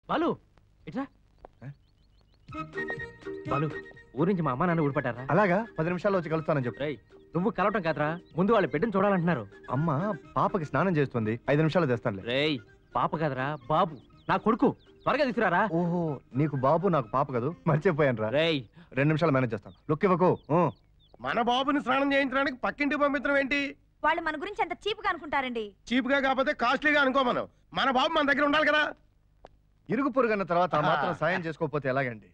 బాలు ఇట్రా ఏ? బాలు ఊరి నుంచి మా అమ్మ నాన్న ఊడిపడ్డారా అలాగా పది నిమిషాల్లో వచ్చి కలుస్తానని చెప్పు రేయ్ నువ్వు కలవటం కాదురా ముందు వాళ్ళ బిడ్డను చూడాలంటున్నారు అమ్మ పాపకి స్నానం చేస్తుంది ఐదు నిమిషాలు తెస్తానులే రేయ్ పాప కాదురా బాబు నా కొడుకు త్వరగా తీసుకురారా ఓహో నీకు బాబు నాకు పాప కదూ మర్చిపోయాను రా రేయ్ రెండు నిమిషాలు మేనేజ్ చేస్తాను లుక్ ఇవ్వకు ఊ. మన బాబుని స్నానం చేయించడానికి పక్కింటికి పంపించడం ఏంటి వాళ్ళు మన గురించి ఎంత చీప్ గా అనుకుంటారండి చీప్ గా కాకపోతే కాస్ట్లీగా అనుకో మనం మన బాబు మన దగ్గర ఉండాలి కదా ఇరుగు పొరుగు అన్న తర్వాత ఆ మాత్రం సాయం చేసుకోకపోతే ఎలాగండి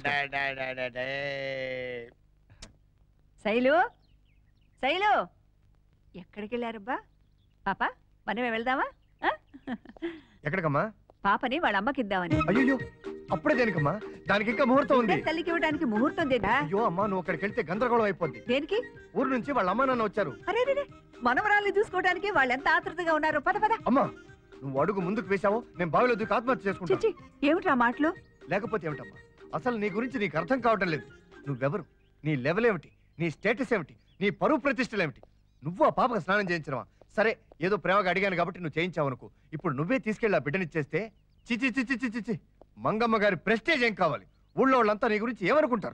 శైలు శైలు ఎక్కడికి వెళ్ళారబ్బా పాప మనమే వెళ్దామా ఆ? ఎక్కడికమ్మా పాపని వాళ్ళ అమ్మకి ఇద్దామని అయ్యో అప్పుడే దేనికమ్మా దానికి ఇంకా ముహూర్తం ఉంది ఇద్దరు తల్లికి ఇవ్వడానికి ముహూర్తం దేనా అయ్యో అమ్మా నువ్వు అక్కడికి వెళ్తే గందరగోళం అయిపోద్ది దేనికి ఊరు నుంచి వాళ్ళ అమ్మా నాన్న వచ్చారు అరే రే, రే, మనవరాల్ని చూసుకోవడానికి వాళ్ళు ఎంత ఆతృతగా ఉన్నారు పద పద అమ్మా నువ్వు అడుగు ముందుకు వేశావో నేను బావిలో దూకి ఆత్మహత్య చేసుకుంటాను చిచ్చి ఏమిట్రా మాటలు లేకపోతే ఏమిటమ్మా అసలు నీ గురించి నీకు అర్థం కావటం లేదు నువ్వెవరు నీ లెవెల్ ఏమిటి నీ స్టేటస్ ఏమిటి నీ పరువు ప్రతిష్టలు ఏమిటి నువ్వు ఆ పాపకు స్నానం చేయించడమా సరే ఏదో ప్రేమగా అడిగాను కాబట్టి నువ్వు చేయించావు అనుకో ఇప్పుడు నువ్వే తీసుకెళ్ళి ఆ బిడ్డనిచ్చేస్తే చిచి చిచి చిచి చిచి మంగమ్మ గారి ప్రెస్టేజ్ ఏం కావాలి ఊళ్ళో వాళ్ళంతా నీ గురించి ఏమనుకుంటారు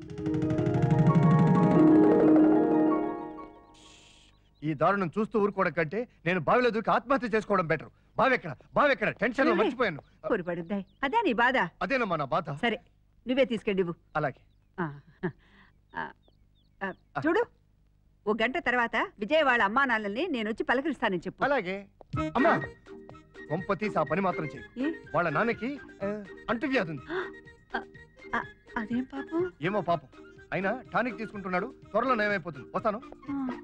ఈ దారుణం చూస్తూ ఊరుకోవడం కంటే నేను బావిలో దూకి ఆత్మహత్య చేసుకోవడం బెటర్ బావెక్కడ బావెక్కడ టెన్షన్ లో అరే. మర్చిపోయాను పొరపడుద్దాయి అదే నీ బాధ అదేనమ్మా నా బాధ సరే నువ్వే తీసుకెళ్ళి ఇవ్వు. అలాగే ఆ ఆ, ఆ, చూడు ఓ గంట తర్వాత విజయ్ వాళ్ళ అమ్మా నాన్నల్ని నేను వచ్చి పలకరిస్తానని చెప్పు అలాగే అమ్మా కొంప తీసి ఆ పని మాత్రం చెయ్యి ఏ? వాళ్ళ నాన్నకి ఆ, అంటువ్యాధి ఉంది అదేం పాపం ఏమో పాపం అయినా టానిక్ తీసుకుంటున్నాడు త్వరలో నయమైపోతుంది వస్తాను ఆ.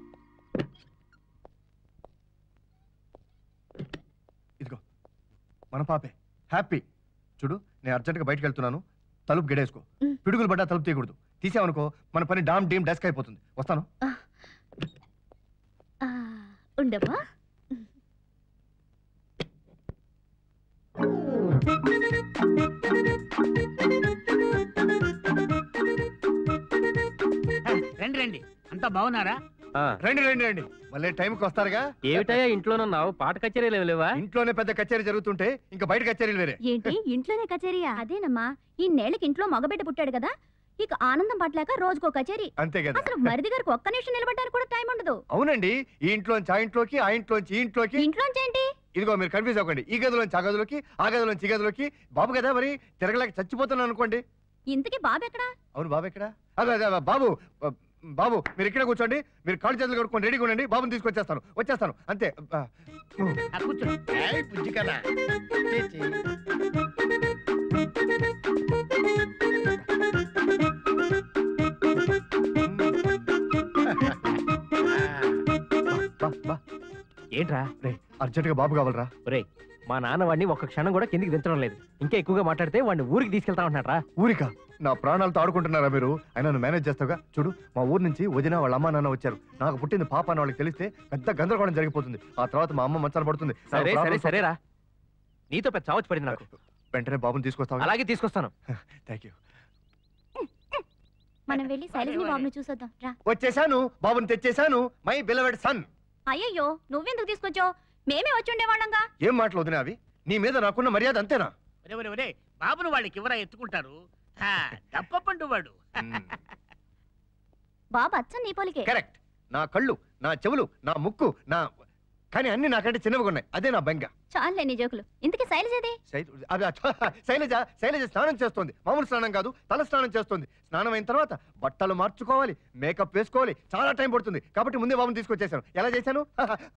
ఇదిగో మన పాపే హ్యాపీ చూడు నేను అర్జెంట్గా బయటకు వెళ్తున్నాను తలుపు గడేసుకో ఉమ్. పిడుగులు పడ్డా తలుపు తీయకూడదు తీసావనుకో మన పని డామ్ డీమ్ డెస్క్ అయిపోతుంది వస్తాను ఉండమ్మా రండి రండి అంతా బాగున్నారా ఆ, రండి రండి రండి మళ్ళీ టైంకి వస్తారుగా ఏమిటయ్యా ఇంట్లోనున్నావు పాట కచేరీలు ఏమి లేవా ఇంట్లోనే పెద్ద కచేరీ జరుగుతుంటే ఇంకా బయట కచేరీలు వేరే ఏంటి ఇంట్లోనే కచేరీయా అదేనమ్మా ఈ నేలకి ఇంట్లో మగబిడ్డ పుట్టాడు కదా ఇక ఆనందం పట్టలేక రోజుకో కచేరీ అంతే కదా అసలు మరిది గారికి ఒక్క నిమిషం నిలబడడానికి కూడా టైం ఉండదు అవునండి ఈ ఇంట్లోంచి ఆ ఇంట్లోకి ఆ ఇంట్లోంచి ఈ ఇంట్లోకి ఇంట్లోంచి ఏంటి ఇదిగో మీరు కన్ఫ్యూజ్ అవ్వకండి ఈ గదిలోంచి ఆ గదిలోకి ఆ గదిలోంచి ఈ గదిలోకి బాబు కదా మరి తిరగలేక చచ్చిపోతున్నాను అనుకోండి ఇంతకీ బాబు ఎక్కడా అవును బాబు ఎక్కడ అదే అదే బాబు ఆ, బాబు మీరు ఇక్కడ కూర్చోండి మీరు కాళ్ళు చేతులు కడుక్కొని రెడీగా ఉండండి బాబుని తీసుకొచ్చేస్తాను వచ్చేస్తాను అంతే ఆ, ఆ, కూర్చోండి ఏయ్, బుజ్జి కదా బా, బా. ఏంట్రా రే అర్జెంటుగా బాబు కావాలరా ఒరేయ్ మా నాన్న వాడిని ఒక్క క్షణం కూడా కిందికి దించడం లేదు ఇంకా ఎక్కువగా మాట్లాడితే వాడిని ఊరికి తీసుకెళ్తా ఉంటున్నారా ఊరిక నా ప్రాణాలతో ఆడుకుంటున్నారా మీరు అయినా నువ్వు మేనేజ్ చేస్తావుగా చూడు మా ఊరు నుంచి వదిన వాళ్ళ అమ్మ నాన్న వచ్చారు నాకు పుట్టింది పాప అని వాళ్ళకి తెలిస్తే పెద్ద గందరగోళం జరిగిపోతుంది ఆ తర్వాత మా అమ్మ మంచాన పడుతుంది నాకు సరే సరే problems సరేరా నీతో పెద్ద చావచ్చు పడింది నాకు వెంటనే బాబుని తీసుకొస్తావా అలాగే తీసుకొస్తాను థ్యాంక్ యూ మనం వెళ్ళి శైలజని బాబుని చూసొద్దాం రా వచ్చేసాను బాబుని తెచ్చేసాను మై బిలవెడ్ సన్ అయ్యయ్యో నువ్వెందుకు తీసుకొచ్చావు మేమే వచ్చి ఉండేవాళ్ళంగా ఏం మాటలు వదినా అవి నీ మీద నాకున్న మర్యాద అంతేనా ఒరే ఒరే ఒరే బాబును వాళ్ళకి ఎవరా ఎత్తుకుంటారు ఆ, దప్పపండు వాడు బాబు అచ్చం నీ పోలికే కరెక్ట్ నా కళ్ళు నా చెవులు నా ముక్కు నా కానీ అన్ని నాకంటే చిన్నవిగా ఉన్నాయి అదే నా బెంగ చాలులే నీ జోకులు ఇంతకీ శైలజది శై- అది అచ్చ- శైలజ శైలజ స్నానం చేస్తోంది మామూలు స్నానం కాదు తల స్నానం చేస్తుంది స్నానం అయిన తర్వాత బట్టలు మార్చుకోవాలి మేకప్ వేసుకోవాలి చాలా టైం పడుతుంది కాబట్టి ముందే బాబుని తీసుకొచ్చేసాను ఎలా చేశాను